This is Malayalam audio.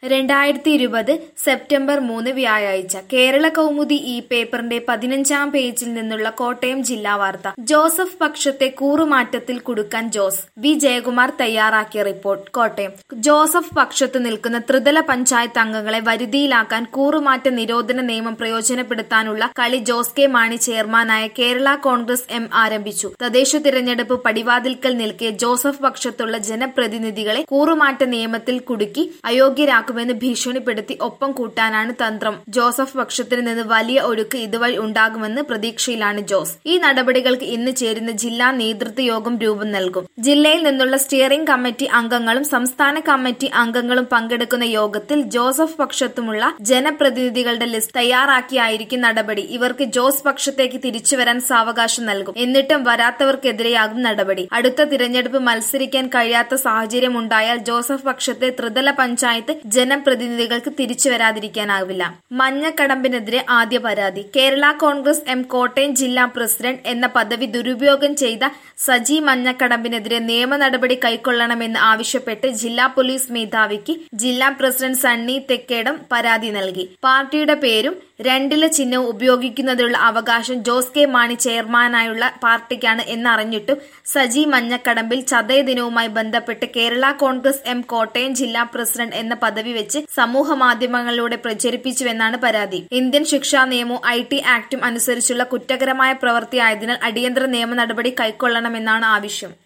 രണ്ടായിരത്തി ഇരുപത് സെപ്റ്റംബർ മൂന്ന് വ്യാഴാഴ്ച കേരള കൗമുദി ഈ പേപ്പറിന്റെ പതിനഞ്ചാം പേജിൽ നിന്നുള്ള കോട്ടയം ജില്ലാ വാർത്ത ജോസഫ് പക്ഷത്തെ കൂറുമാറ്റത്തിൽ കുടുക്കാൻ ജോസ് വി ജയകുമാർ തയ്യാറാക്കിയ റിപ്പോർട്ട് കോട്ടയം ജോസഫ് പക്ഷത്ത് നിൽക്കുന്ന ത്രിതല പഞ്ചായത്ത് അംഗങ്ങളെ വരുതിയിലാക്കാൻ കൂറുമാറ്റ നിരോധന നിയമം പ്രയോജനപ്പെടുത്താനുള്ള കളി ജോസ് കെ മാണി ചെയർമാനായ കേരള കോൺഗ്രസ് എം ആരംഭിച്ചു തദ്ദേശ തിരഞ്ഞെടുപ്പ് പടിവാതിൽക്കൽ നിൽക്കെ ജോസഫ് പക്ഷത്തുള്ള ജനപ്രതിനിധികളെ കൂറുമാറ്റ നിയമത്തിൽ കുടുക്കി അയോഗ്യരാക്കുമെന്ന് ഭീഷണിപ്പെടുത്തി ഒപ്പം കൂട്ടാനാണ് തന്ത്രം ജോസഫ് പക്ഷത്തിന് നിന്ന് വലിയ ഒഴുക്ക് ഇതുവഴി ഉണ്ടാകുമെന്ന് പ്രതീക്ഷയിലാണ് ജോസ് ഈ നടപടികൾക്ക് ഇന്ന് ചേരുന്ന ജില്ലാ നേതൃത്വ യോഗം രൂപം നൽകും ജില്ലയിൽ നിന്നുള്ള സ്റ്റിയറിംഗ് കമ്മിറ്റി അംഗങ്ങളും സംസ്ഥാന കമ്മിറ്റി അംഗങ്ങളും പങ്കെടുക്കുന്ന യോഗത്തിൽ ജോസഫ് പക്ഷത്തുമുള്ള ജനപ്രതിനിധികളുടെ ലിസ്റ്റ് തയ്യാറാക്കിയായിരിക്കും നടപടി ഇവർക്ക് ജോസ് പക്ഷത്തേക്ക് തിരിച്ചുവരാൻ സാവകാശം നൽകും എന്നിട്ടും വരാത്തവർക്കെതിരെയാകും നടപടി അടുത്ത തിരഞ്ഞെടുപ്പ് മത്സരിക്കാൻ കഴിയാത്ത സാഹചര്യം ഉണ്ടായാൽ ജോസഫ് പക്ഷത്തെ ത്രിതല പഞ്ചായത്ത് ജനപ്രതിനിധികൾക്ക് തിരിച്ചു വരാതിരിക്കാനാവില്ല മഞ്ഞക്കടമ്പിനെതിരെ ആദ്യ പരാതി കേരള കോൺഗ്രസ് എം കോട്ടയം ജില്ലാ പ്രസിഡന്റ് എന്ന പദവി ദുരുപയോഗം ചെയ്ത സജി മഞ്ഞക്കടമ്പിനെതിരെ നിയമ നടപടി കൈക്കൊള്ളണമെന്ന് ആവശ്യപ്പെട്ട് ജില്ലാ പോലീസ് മേധാവിക്ക് ജില്ലാ പ്രസിഡന്റ് സണ്ണി തെക്കേടം പരാതി നൽകി പാർട്ടിയുടെ പേരും രണ്ടില ചിഹ്നവും ഉപയോഗിക്കുന്നതിനുള്ള അവകാശം ജോസ് കെ മാണി ചെയർമാനായുള്ള പാർട്ടിക്കാണ് എന്നറിഞ്ഞിട്ടും സജി മഞ്ഞക്കടമ്പിൽ ചതയ ദിനവുമായി ബന്ധപ്പെട്ട് കേരള കോൺഗ്രസ് എം കോട്ടയം ജില്ലാ പ്രസിഡന്റ് എന്ന പദവി വെച്ച് സമൂഹ മാധ്യമങ്ങളിലൂടെ പ്രചരിപ്പിച്ചുവെന്നാണ് പരാതി ഇന്ത്യൻ ശിക്ഷാ നിയമവും ഐ ടി ആക്ടും അനുസരിച്ചുള്ള കുറ്റകരമായ പ്രവൃത്തിയായതിനാൽ അടിയന്തര നിയമ നടപടി കൈക്കൊള്ളണമെന്നാണ് ആവശ്യം